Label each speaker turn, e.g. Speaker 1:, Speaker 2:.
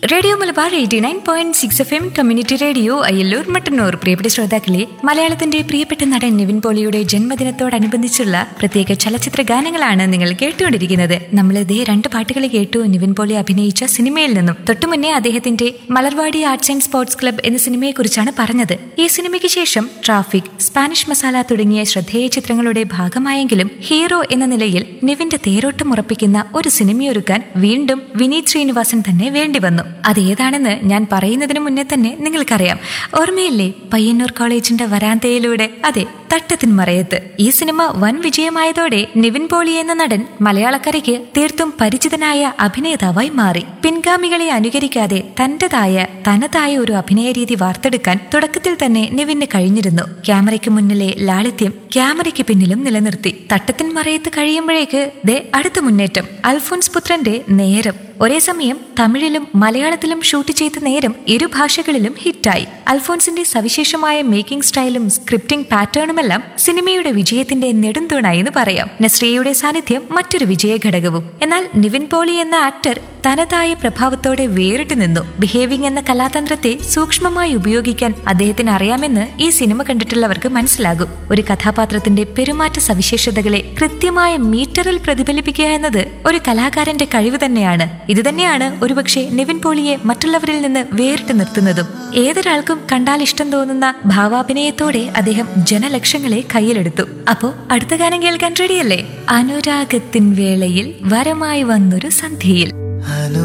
Speaker 1: radio Malabar eighty nine point six F M community radio Ayyalloor Mattannur പ്രിയപ്പെട്ട ശ്രോതാക്കളെ മലയാളത്തിന്റെ പ്രിയപ്പെട്ട നടൻ നിവിൻ പോളിയുടെ ജന്മദിനത്തോടനുബന്ധിച്ചുള്ള പ്രത്യേക ചലച്ചിത്ര ഗാനങ്ങളാണ് നിങ്ങൾ കേട്ടുകൊണ്ടിരിക്കുന്നത് നമ്മൾ ഇതേ രണ്ട് പാട്ടുകൾ കേട്ടു നിവിൻ പോളി അഭിനയിച്ച സിനിമയിൽ നിന്നും തൊട്ടു മുന്നേ അദ്ദേഹത്തിന്റെ Malarvadi arts and sports club എന്ന സിനിമയെക്കുറിച്ചാണ് പറഞ്ഞത് ഈ സിനിമയ്ക്ക് ശേഷം ട്രാഫിക് സ്പാനിഷ് മസാല തുടങ്ങിയ ശ്രദ്ധേയ ചിത്രങ്ങളുടെ ഭാഗമായെങ്കിലും ഹീറോ എന്ന നിലയിൽ നിവിന്റെ തേരോട്ടം ഉറപ്പിക്കുന്ന ഒരു സിനിമയൊരുക്കാൻ വീണ്ടും വിനീത് ശ്രീനിവാസൻ തന്നെ വേണ്ടി വന്നു അതേതാണെന്ന് ഞാൻ പറയുന്നതിന് മുന്നേ തന്നെ നിങ്ങൾക്കറിയാം ഓർമ്മയില്ലേ പയ്യന്നൂർ കോളേജിന്റെ വരാന്തയിലൂടെ അതെ തട്ടത്തിൻ മറയത്ത് ഈ സിനിമ വൻ വിജയമായതോടെ നിവിൻ പോളി എന്ന നടൻ മലയാളക്കരയ്ക്ക് തീർത്തും പരിചിതനായ അഭിനേതാവായി മാറി പിൻഗാമികളെ അനുകരിക്കാതെ തന്റേതായ തനതായ ഒരു അഭിനയ രീതി വാർത്തെടുക്കാൻ തുടക്കത്തിൽ തന്നെ നിവിന് കഴിഞ്ഞിരുന്നു ക്യാമറയ്ക്ക് മുന്നിലെ ലാളിത്യം ക്യാമറയ്ക്ക് പിന്നിലും നിലനിർത്തി തട്ടത്തിൻ മറയത്ത് കഴിയുമ്പോഴേക്ക് ദേ അടുത്ത മുന്നേറ്റം അൽഫോൻസ് പുത്രന്റെ നേരം ഒരേ സമയം തമിഴിലും മലയാളത്തിലും ഷൂട്ട് ചെയ്ത നേരം ഇരു ഭാഷകളിലും ഹിറ്റായി അൽഫോൻസിന്റെ സവിശേഷമായ മേക്കിംഗ് സ്റ്റൈലും സ്ക്രിപ്റ്റിംഗ് പാറ്റേണുമെല്ലാം സിനിമയുടെ വിജയത്തിന്റെ നെടുന്തൂണായി എന്ന് പറയാം നസ്രിയയുടെ സാന്നിധ്യം മറ്റൊരു വിജയ ഘടകവും എന്നാൽ നിവിൻ പോളി എന്ന ആക്ടർ തനതായ പ്രഭാവത്തോടെ വേറിട്ട് നിന്നു ബിഹേവിംഗ് എന്ന കലാതന്ത്രത്തെ സൂക്ഷ്മമായി ഉപയോഗിക്കാൻ അദ്ദേഹത്തിന് അറിയാമെന്ന് ഈ സിനിമ കണ്ടിട്ടുള്ളവർക്ക് മനസ്സിലാകും ഒരു കഥാപാത്രത്തിന്റെ പെരുമാറ്റ സവിശേഷതകളെ കൃത്യമായ മീറ്ററിൽ പ്രതിഫലിപ്പിക്കുക എന്നത് ഒരു കലാകാരന്റെ കഴിവ് തന്നെയാണ് ഇതുതന്നെയാണ് ഒരുപക്ഷെ നിവിൻ പോളിയെ മറ്റുള്ളവരിൽ നിന്ന് വേറിട്ട് നിർത്തുന്നതും ഏതൊരാൾക്കും കണ്ടാൽ ഇഷ്ടം തോന്നുന്ന ഭാവാഭിനയത്തോടെ അദ്ദേഹം ജനലക്ഷങ്ങളെ കയ്യിലെടുത്തു അപ്പോ അടുത്ത ഗാനം കേൾക്കാൻ റെഡിയല്ലേ അനുരാഗത്തിൻ വേളയിൽ വരമായി വന്നൊരു സന്ധ്യയിൽ